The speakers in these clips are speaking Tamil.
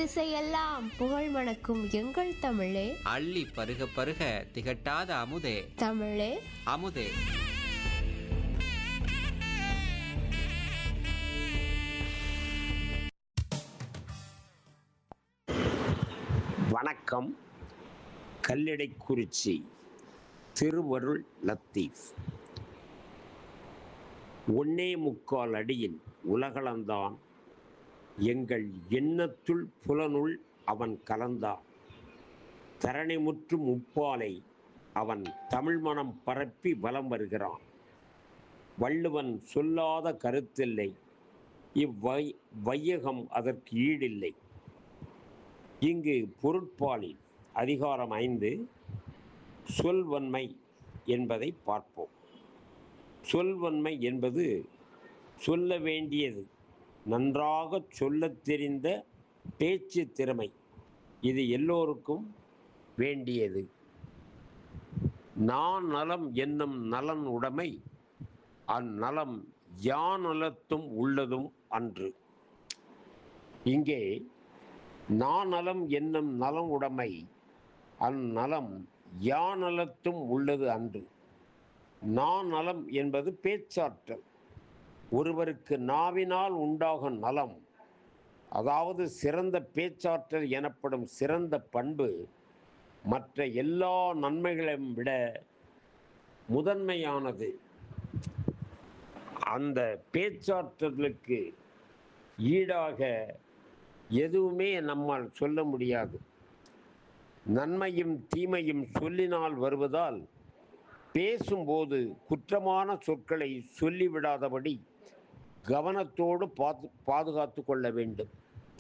திசையெல்லாம் புகழ் மணக்கும் எங்கள் தமிழே அள்ளி பருக பருக திகட்டாத அமுதே தமிழே அமுதே வணக்கம் கல்லிடைக்குறிச்சி திருவருள் லத்தீஃப் ஒன்னே முக்கால் அடியில் உலகளந்தான் எங்கள் எண்ணத்துள் புலனுள் அவன் கலந்தான் தரணி முற்றும் முப்பாலை அவன் தமிழ் மனம் பரப்பி வலம் வருகிறான் வள்ளுவன் சொல்லாத கருத்தில்லை இவ்வை வையகம் அதற்கு ஈடில்லை இங்கு பொருட்பாலில் அதிகாரம் ஐந்து சொல்வன்மை என்பதை பார்ப்போம் சொல்வன்மை என்பது சொல்ல வேண்டியது நன்றாக சொல்லத் தெரிந்த பேச்சு திறமை இது எல்லோருக்கும் வேண்டியது நான் நலம் என்னும் நலன் உடைமை அந்நலம் யானலத்தும் உள்ளதும் அன்று இங்கே நாநலம் என்னும் நலம் உடைமை அந்நலம் யானலத்தும் உள்ளது அன்று நாநலம் என்பது பேச்சாற்றல் ஒருவருக்கு நாவினால் உண்டாகும் நலம் அதாவது சிறந்த பேச்சாற்றல் எனப்படும் சிறந்த பண்பு மற்ற எல்லா நன்மைகளையும் விட முதன்மையானது அந்த பேச்சாற்றலுக்கு ஈடாக எதுவுமே நம்மால் சொல்ல முடியாது நன்மையும் தீமையும் சொல்லினால் வருவதால் பேசும்போது குற்றமான சொற்களை சொல்லிவிடாதபடி கவனத்தோடு பாது பாதுகாத்து கொள்ள வேண்டும்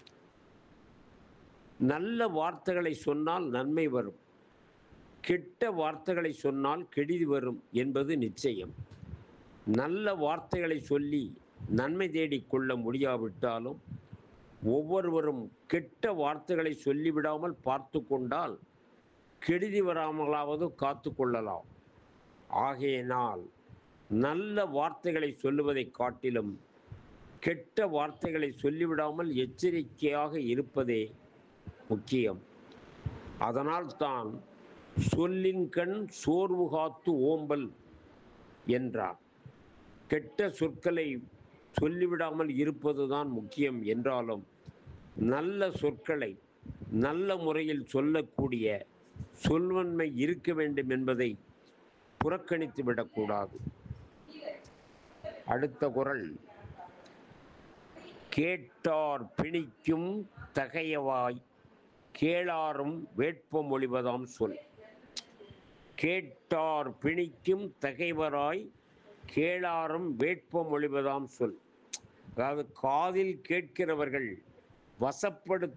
நல்ல வார்த்தைகளை சொன்னால் நன்மை வரும் கெட்ட வார்த்தைகளை சொன்னால் கெடுதி வரும் என்பது நிச்சயம் நல்ல வார்த்தைகளை சொல்லி நன்மை தேடிக் கொள்ள முடியாவிட்டாலும் ஒவ்வொருவரும் கெட்ட வார்த்தைகளை சொல்லிவிடாமல் பார்த்து கொண்டால் கெடுதி வராமலாவது காத்து கொள்ளலாம் ஆகையினால் நல்ல வார்த்தைகளை சொல்லுவதை காட்டிலும் கெட்ட வார்த்தைகளை சொல்லிவிடாமல் எச்சரிக்கையாக இருப்பதே முக்கியம் அதனால் தான் சொல்லின் கண் சோர்வு காத்து ஓம்பல் என்றார் கெட்ட சொற்களை சொல்லிவிடாமல் இருப்பதுதான் முக்கியம் என்றாலும் நல்ல சொற்களை நல்ல முறையில் சொல்லக்கூடிய சொல்வன்மை இருக்க வேண்டும் என்பதை புறக்கணித்து விடக்கூடாது அடுத்த குரல் கேட்டார் பிணிக்கும் தகையவாய் கேளாரும் வேட்பமொழிவதாம் சொல் கேட்டார் பிணிக்கும் தகைவராய் கேளாரும் வேட்பமொழிவதாம் சொல் அதாவது காதில் கேட்கிறவர்கள் வசப்படுத்த